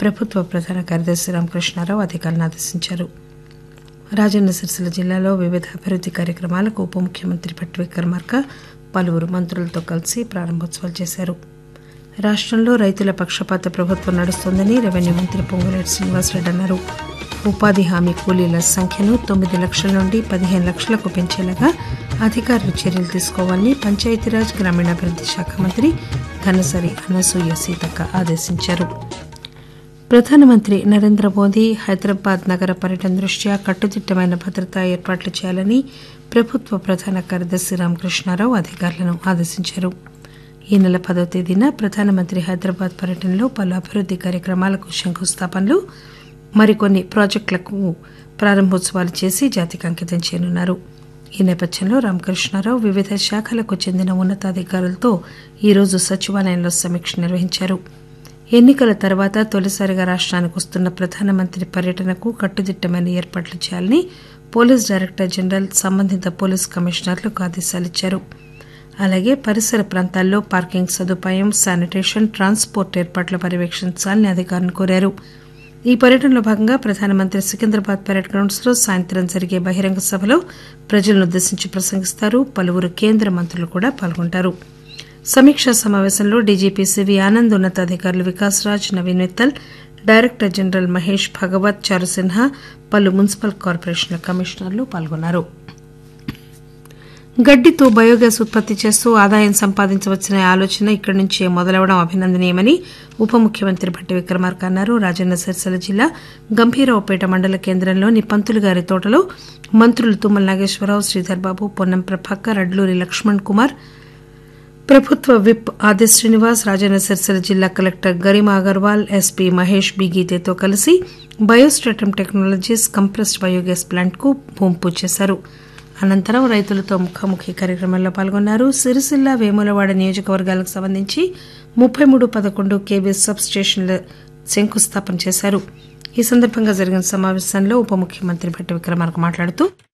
ప్రభుత్వ ప్రధాన కార్యదర్శి రామకృష్ణారావు అధికారులను ఆదేశించారు రాజన్న సిరిసిల్ల జిల్లాలో వివిధ అభివృద్ది కార్యక్రమాలకు ఉప ముఖ్యమంత్రి భట్టి విక్రమార్క పలువురు మంత్రులతో కలిసి ప్రారంభోత్సవాలు చేశారు రాష్టంలో రైతుల పక్షపాత ప్రభుత్వం నడుస్తోందని రెవెన్యూ మంత్రి పొంగులేటి శ్రీనివాసరెడ్డి అన్నారు ఉపాధి హామీ కూలీల సంఖ్యను తొమ్మిది లక్షల నుండి పదిహేను లక్షలకు పెంచేలాగా అధికారులు చర్యలు తీసుకోవాలని పంచాయతీరాజ్ గ్రామీణాభివృద్ది శాఖ మంత్రి ధనసరి అనసూయ సీతక్క ఆదేశించారు ప్రధానమంత్రి నరేంద్ర మోదీ హైదరాబాద్ నగర పర్యటన దృష్ట్యా కట్టుదిట్టమైన భద్రతా ఏర్పాట్లు చేయాలని ప్రభుత్వ ప్రధాన కార్యదర్శి రామకృష్ణారావు అధికారులను ఆదేశించారు ఈ నెల పదవ తేదీన ప్రధానమంత్రి హైదరాబాద్ పర్యటనలో పలు అభివృద్ది కార్యక్రమాలకు శంకుస్థాపనలు మరికొన్ని ప్రాజెక్టులకు ప్రారంభోత్సవాలు చేసి జాతికి అంకితం చేయనున్నారు ఈ నేపథ్యంలో రామకృష్ణారావు వివిధ శాఖలకు చెందిన ఉన్నతాధికారులతో ఈరోజు సచివాలయంలో సమీక్ష నిర్వహించారు ఎన్నికల తర్వాత తొలిసారిగా రాష్ట్రానికి వస్తున్న ప్రధానమంత్రి పర్యటనకు కట్టుదిట్టమైన ఏర్పాట్లు చేయాలని పోలీస్ డైరెక్టర్ జనరల్ సంబంధిత పోలీస్ కమిషనర్లకు ఆదేశాలిచ్చారు అలాగే పరిసర ప్రాంతాల్లో పార్కింగ్ సదుపాయం శానిటేషన్ ట్రాన్స్పోర్ట్ ఏర్పాట్లు పర్యవేక్షించాలని అధికారులను కోరారు ఈ పర్యటనలో భాగంగా ప్రధానమంత్రి సికింద్రాబాద్ పరేడ్ గ్రౌండ్స్ లో సాయంత్రం జరిగే బహిరంగ సభలో ప్రజలను ఉద్దేశించి ప్రసంగిస్తారు పలువురు కేంద్ర మంత్రులు కూడా పాల్గొంటారు సమీక్షా సమావేశంలో డీజీపీ సివి ఆనంద్ ఉన్నతాధికారులు వికాస్ రాజ్ నవీన్ మిత్తల్ డైరెక్టర్ జనరల్ మహేష్ భగవత్ చారుసిన్హా పలు మున్సిపల్ కార్పొరేషన్ల కమిషనర్లు పాల్గొన్నారు గడ్డితో బయోగ్యాస్ ఉత్పత్తి చేస్తూ ఆదాయం సంపాదించవచ్చనే ఆలోచన ఇక్కడి నుంచే మొదలవడం అభినందనీయమని ఉప ముఖ్యమంత్రి భట్టి విక్రమార్క అన్నారు రాజన్న సిరిసిల్ల జిల్లా గంభీరావుపేట మండల కేంద్రంలోని పంతులుగారి తోటలో మంత్రులు తుమ్మల నాగేశ్వరరావు శ్రీధర్ బాబు పొన్నం ప్రభాకర్ అడ్లూరి లక్ష్మణ్ కుమార్ ప్రభుత్వ విప్ ఆది శ్రీనివాస్ రాజన్న సిరిసిల్ల జిల్లా collector Garima Agarwal SP Mahesh B గీతేతో కలిసి బయోస్టాటమ్ టెక్నాలజీస్ కంప్రెస్డ్ బయోగ్యాస్ ప్లాంట్ కు భూమి పూజ చేశారు అనంతరం రైతులతో ముఖాముఖి కార్యక్రమంలో పాల్గొన్నారు సిరిసిల్ల వేములవాడ నియోజకవర్గాలకు సంబంధించి ముప్పై మూడు పదకొండు కేవీ సబ్ స్టేషన్ల శంకుస్థాపన చేశారు ఈ సందర్భంగా జరిగిన సమావేశంలో ఉప ముఖ్యమంత్రి భట్టి విక్రమార్క మాట్లాడుతూ